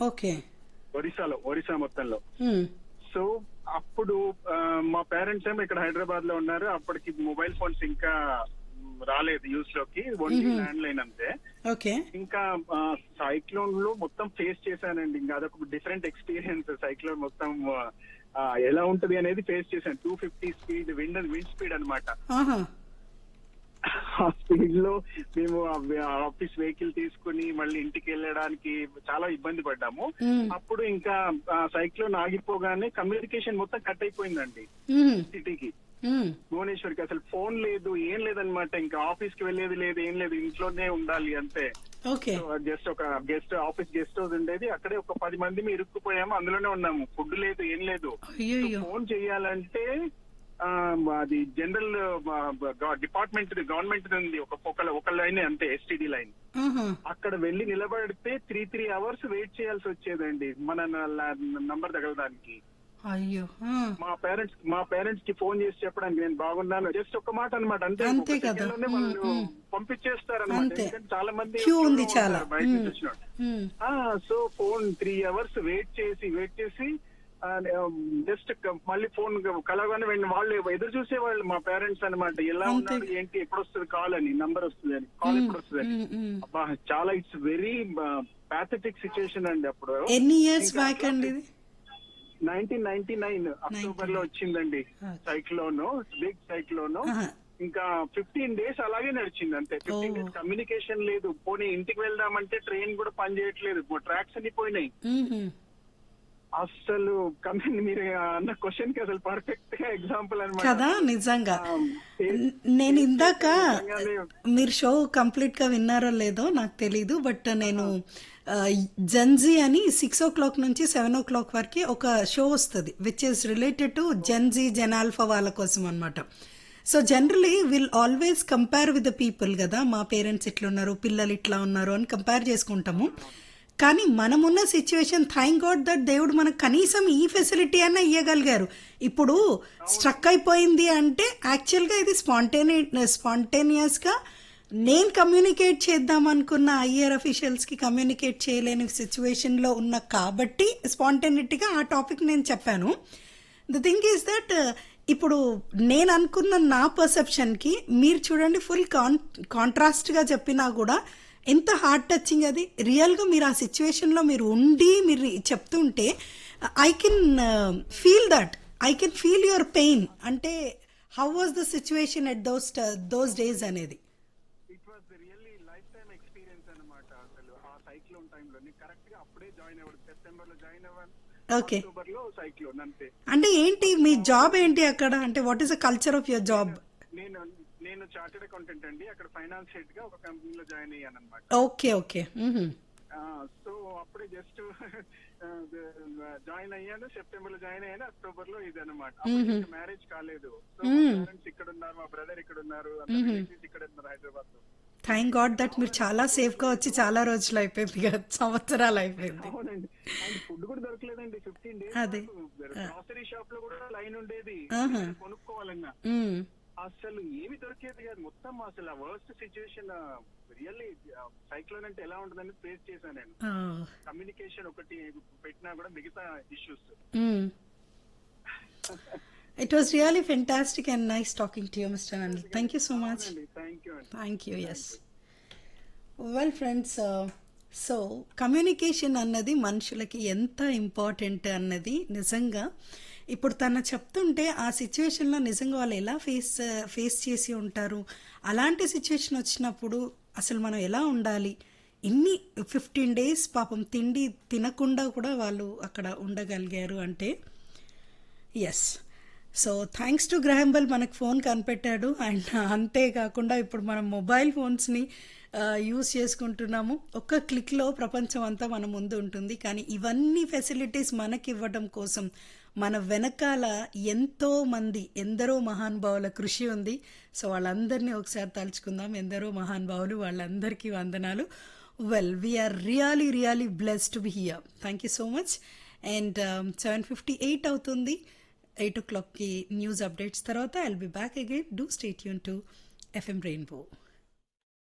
Okay ఒరిస్సాలో ఒరిస్సా మొత్తంలో మ్మ్. So అప్పుడు ఆ, మా పేరెంట్స్ ఏమో ఇక్కడ హైదరాబాద్ లో ఉన్నారు అప్పటికి మొబైల్ ఫోన్స్ ఇంకా మ్, రాలేదు యూస్ లోకి ఓన్లీ ల్యాండ్ లైన్ అంతే ఓకే ఇంకా సైక్లోన్ లో మొత్తం ఫేస్ చేశానండి ఇంకా అదొక డిఫరెంట్ ఎక్స్పీరియన్స్ సైక్లోన్ మొత్తం ఆ, ఎలా ఉంటది అనేది ఫేస్ చేశాను two fifty speed wind wind speed అన్నమాట ఆహా ఆ స్పీడ్ లో మేము ఆఫీస్ వెహికల్ తీసుకుని మళ్ళీ ఇంటికి వెళ్ళడానికి చాలా ఇబ్బంది పడ్డాము మ్మ్. అప్పుడు ఇంకా సైక్లోన్ ఆగిపోగానే కమ్యూనికేషన్ మొత్తం కట్ అయిపోయిందండి మ్మ్. సిటీకి మ్మ్. భువనేశ్వర్కి అసలు ఫోన్ లేదు ఏం లేదనమాట ఇంకా ఆఫీస్ కి వెళ్ళేది లేదు ఏం లేదు ఇంట్లోనే ఉండాలి అంతే ఓకే జస్ట్ ఒక గెస్ట్ ఆఫీస్ గెస్ట్ హౌస్ ఉండేది అక్కడే ఒక పది మంది మేము ఇరుక్కుపోయాము అందులోనే ఉన్నాము ఫుడ్ లేదు ఏం లేదు అయ్యో ఫోన్ చేయాలంటే ఆ, అది జనరల్ డిపార్ట్మెంట్ గవర్నమెంట్ ఉంది ఒక ఒక ఒక లైన్ అంతే ఎస్టీడీ లైన్ ఆహా అక్కడ వెళ్ళి నిలబడితే త్రీ త్రీ అవర్స్ వెయిట్ చేయాల్సి వచ్చేదండి మన నంబర్ తగలడానికి అయ్యో ఆ. మా పేరెంట్స్ మా పేరెంట్స్ కి ఫోన్ చేసి చెప్పడానికి నేను బాగున్నాను జస్ట్ ఒక మాట అనమాట అంతే అంతే ఒక కదా. second లోనే మ్మ్, వాళ్ళు మ్మ్. పంపించేస్తారు అంతే. అనమాట చాలా మంది Queue ఉంది ఉంటారు చాలా. బయట నుంచి మ్మ్. వచ్చిన వాళ్ళు. మ్మ్. ఆ so phone three hours wait చేసి వెయిట్ చేసి జస్ట్ మళ్ళీ ఫోన్ కలవగానే వెంటనే వాళ్ళు ఎదురు చూసే వాళ్ళు మా పేరెంట్స్ అన్నమాట ఎలా అంతే. ఉన్నారు ఏంటి ఎప్పుడు వస్తుంది కాల్ అని నంబర్ వస్తుంది అని కాల్ ఎప్పుడు వస్తుంది అని మ్మ్, మ్మ్. అబ్బా చాలా ఇట్స్ వెరీ పాథెటిక్ సిచ్యుయేషన్ అండి అప్పుడు ఎన్ని ఇయర్స్ ఇంకా బ్యాక్ అండి ఇది నైన్టీన్ నైన్టీ నైన్ అక్టోబర్ లో వచ్చిందండి Okay. సైక్లోన్ బిగ్ సైక్లోన్ ఆహా. ఇంకా ఫిఫ్టీన్ డేస్ అలాగే నడిచింది అంతే ఫిఫ్టీన్ Oh. డేస్ కమ్యూనికేషన్ లేదు పోనీ ఇంటికి వెళ్దామంటే ట్రైన్ కూడా పని చేయట్లేదు ట్రాక్స్ అన్ని పోయినాయి మ్మ్. అసలు కమ్యూని మీరు అన్న క్వశ్చన్ కి అసలు పర్ఫెక్ట్ గా ఎగ్జాంపుల్ అనమాట కదా నిజంగా న- నేను ఇందాక మీరు షో కంప్లీట్ గా విన్నారో లేదో నాకు తెలీదు బట్ నేను జెన్జీ అని సిక్స్ ఓ క్లాక్ నుంచి సెవెన్ ఓ క్లాక్ వరకు ఒక షో వస్తుంది which is related to Gen Z Gen Alpha వాళ్ళ కోసం అనమాట so generally will always compare with the people కదా మా పేరెంట్స్ ఇట్లా ఉన్నారు పిల్లలు ఇట్లా ఉన్నారు అని కంపేర్ చేసుకుంటాము కానీ మనమున్న సిచ్యువేషన్ థ్యాంక్ గాడ్ దట్ దేవుడు మనకు కనీసం ఈ ఫెసిలిటీ అన్న ఇవ్వగలిగారు ఇప్పుడు స్ట్రక్ అయిపోయింది అంటే యాక్చువల్గా ఇది స్పాంటేని స్పాంటేనియస్గా నేను కమ్యూనికేట్ చేద్దాం అనుకున్న ఐఆర్ అఫీషియల్స్కి కమ్యూనికేట్ చేయలేని సిచ్యువేషన్లో ఉన్న కాబట్టి స్పాంటేనిటీగా ఆ టాపిక్ నేను చెప్పాను ద థింగ్ ఈస్ దట్ ఇప్పుడు నేను అనుకున్న నా పర్సెప్షన్కి మీరు చూడండి ఫుల్ కాన్ కాంట్రాస్ట్గా చెప్పినా కూడా ఎంత హార్ట్ టచింగ్ అది రియల్గా మీరు ఆ సిచ్యువేషన్లో మీరు ఉండి మీరు చెప్తుంటే I can feel that I can feel your pain అంటే how was the situation at those those days అనేది it was really life time experience అనమాట అసలు ఆ సైక్లోన్ టైంలో నేను కరెక్ట్ గా అప్పుడే జాయిన్ అవ్వడు సెప్టెంబర్ లో జాయిన్ అవ్వను ఓకే అక్టోబర్ లో సైక్లోన్ అంతే అంటే ఏంటి మీ జాబ్ ఏంటి అక్కడ అంటే what is the culture of your job నేను నేను చార్టెడ్ అకౌంటెంట్ అండి అక్కడ ఫైనాన్స్ హెడ్ గా ఒక కంపెనీలో జాయిన్ అయ్యాను అనమాట ఓకే ఓకే సో అప్పుడే జస్ట్ జాయిన్ అయ్యాను సెప్టెంబర్ లో జాయిన్ అయ్యాను అక్టోబర్ లో ఇది అనమాట మ్యారేజ్ కాలేదు సో పేరెంట్స్ ఇక్కడ ఉన్నారు మా బ్రదర్ ఇక్కడ ఉన్నారు relatives ఇక్కడ ఉన్నారు హైదరాబాద్ లో థ్యాంక్ గాడ్ దట్ మీరు చాలా సేఫ్ గా వచ్చి చాలా రోజులు అయిపోయింది కదా సంవత్సరాలు అయిపోయింది అవునండి అండ్ ఫుడ్ కూడా దొరకలేదండి ఫిఫ్టీన్ డేస్ అదే. గ్రాసరీ షాప్ లో కూడా లైన్ ఉండేది ఆహా. కొనుక్కోవాలన్నా మ్మ్. అసలు ఏమి దొరికేది కాదు మొత్తం అసలు ఆ వర్స్ట్ సిచ్యువేషన్ రియల్లీ సైక్లోన్ అంటే ఎలా ఉంటుందని ఫేస్ చేశాను నేను ఆ. కమ్యూనికేషన్ ఒకటి పెట్టినా కూడా మిగతా ఇష్యూస్ మ్మ్. It was really fantastic and nice talking to you, Mr. Anil. Thank you so much. Thank you అండి thank you as well friends so communication అన్నది మనుషులకి ఎంత ఇంపార్టెంట్ అన్నది నిజంగా ఇప్పుడు తను చెప్తుంటే ఆ సిచ్యువేషన్లో నిజంగా వాళ్ళు ఎలా ఫేస్ ఫేస్ చేసి ఉంటారు అలాంటి సిచ్యువేషన్ వచ్చినప్పుడు అసలు మనం ఎలా ఉండాలి ఇన్ని ఫిఫ్టీన్ డేస్ పాపం తిండి తినకుండా కూడా వాళ్ళు అక్కడ ఉండగలిగారు అంటే yes so thanks to Graham Bell మనకు ఫోన్ కనిపెట్టాడు అండ్ అంతేకాకుండా ఇప్పుడు మనం మొబైల్ ఫోన్స్ని యూస్ చేసుకుంటున్నాము ఒక్క క్లిక్లో ప్రపంచం అంతా మన ముందు ఉంటుంది కానీ ఇవన్నీ ఫెసిలిటీస్ మనకి ఇవ్వడం కోసం మన వెనకాల ఎంతో మంది ఎందరో మహానుభావుల కృషి ఉంది సో వాళ్ళందరినీ ఒకసారి తలుచుకుందాం ఎందరో మహానుభావులు వాళ్ళందరికీ వందనాలు well we are really really bless to be here thank you so much and seven fifty eight అవుతుంది ఎయిట్ ఓ క్లాక్కి న్యూస్ అప్డేట్స్ తర్వాత I'll be back again do stay యూన్ టు ఎఫ్ఎం రెయిన్బో